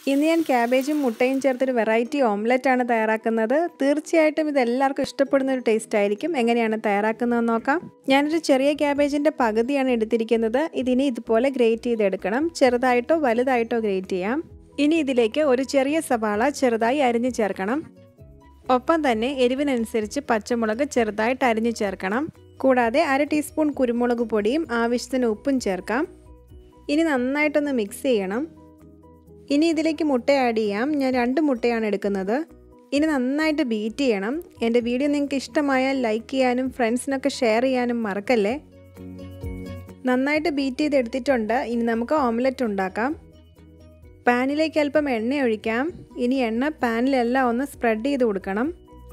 ഇന്ന് ഞാൻ ക്യാബേജും മുട്ടയും ചേർത്തൊരു വെറൈറ്റി ഓംലെറ്റ് ആണ് തയ്യാറാക്കുന്നത് തീർച്ചയായിട്ടും ഇത് എല്ലാവർക്കും ഇഷ്ടപ്പെടുന്ന ഒരു ടേസ്റ്റ് ആയിരിക്കും എങ്ങനെയാണ് തയ്യാറാക്കുന്നതെന്ന് നോക്കാം ഞാനൊരു ചെറിയ ക്യാബേജിൻ്റെ പകുതിയാണ് എടുത്തിരിക്കുന്നത് ഇതിനി ഇതുപോലെ ഗ്രേറ്റ് ചെയ്തെടുക്കണം ചെറുതായിട്ടോ വലുതായിട്ടോ ഗ്രേറ്റ് ചെയ്യാം ഇനി ഇതിലേക്ക് ഒരു ചെറിയ സവാള ചെറുതായി അരിഞ്ഞു ചേർക്കണം ഒപ്പം തന്നെ എരിവിനനുസരിച്ച് പച്ചമുളക് ചെറുതായിട്ട് അരിഞ്ഞു ചേർക്കണം കൂടാതെ അര ടീസ്പൂൺ കുരുമുളക് പൊടിയും ആവശ്യത്തിന് ഉപ്പും ചേർക്കാം ഇനി നന്നായിട്ടൊന്ന് മിക്സ് ചെയ്യണം ഇനി ഇതിലേക്ക് മുട്ട ആഡ് ചെയ്യാം ഞാൻ രണ്ട് മുട്ടയാണ് എടുക്കുന്നത് ഇനി നന്നായിട്ട് ബീറ്റ് ചെയ്യണം എൻ്റെ വീഡിയോ നിങ്ങൾക്ക് ഇഷ്ടമായാൽ ലൈക്ക് ചെയ്യാനും ഫ്രണ്ട്സിനൊക്കെ ഷെയർ ചെയ്യാനും മറക്കല്ലേ നന്നായിട്ട് ബീറ്റ് ചെയ്ത് എടുത്തിട്ടുണ്ട് ഇനി നമുക്ക് ഓംലെറ്റ് ഉണ്ടാക്കാം പാനിലേക്ക് അല്പം എണ്ണ ഒഴിക്കാം ഇനി എണ്ണ പാനിലെല്ലാം ഒന്ന് സ്പ്രെഡ് ചെയ്ത് കൊടുക്കണം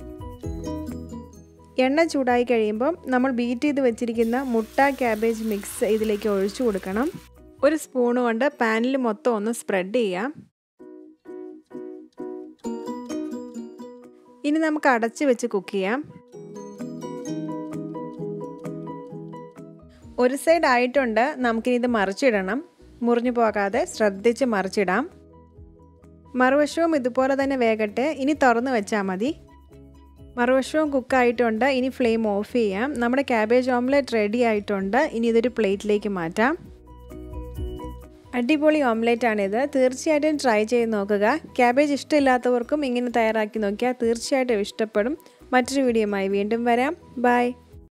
എണ്ണ ചൂടായി കഴിയുമ്പം നമ്മൾ ബീറ്റ് ചെയ്ത് വെച്ചിരിക്കുന്ന മുട്ട ക്യാബേജ് മിക്സ് ഇതിലേക്ക് ഒഴിച്ചു കൊടുക്കണം ഒരു സ്പൂൺ കൊണ്ട് പാനിൽ മൊത്തം ഒന്ന് സ്പ്രെഡ് ചെയ്യാം ഇനി നമുക്ക് അടച്ച് വെച്ച് കുക്ക് ചെയ്യാം ഒരു സൈഡ് ആയിട്ടുണ്ട് നമുക്കിനി ഇത് മറിച്ചിടണം മുറിഞ്ഞു പോകാതെ ശ്രദ്ധിച്ച് മറിച്ചിടാം മറുവശവും ഇതുപോലെ തന്നെ വേകട്ടെ ഇനി തുറന്ന് വെച്ചാൽ മതി മറുവശവും കുക്കായിട്ടുണ്ട് ഇനി ഫ്ലെയിം ഓഫ് ചെയ്യാം നമ്മുടെ ക്യാബേജ് ഓംലെറ്റ് റെഡി ആയിട്ടുണ്ട് ഇനി ഇതൊരു പ്ലേറ്റിലേക്ക് മാറ്റാം അടിപൊളി ഓംലെറ്റ് ആണിത് തീർച്ചയായിട്ടും ട്രൈ ചെയ്ത് നോക്കുക ക്യാബേജ് ഇഷ്ടമില്ലാത്തവർക്കും ഇങ്ങനെ തയ്യാറാക്കി നോക്കിയാൽ തീർച്ചയായിട്ടും ഇഷ്ടപ്പെടും മറ്റൊരു വീഡിയോയുമായി വീണ്ടും വരാം ബൈ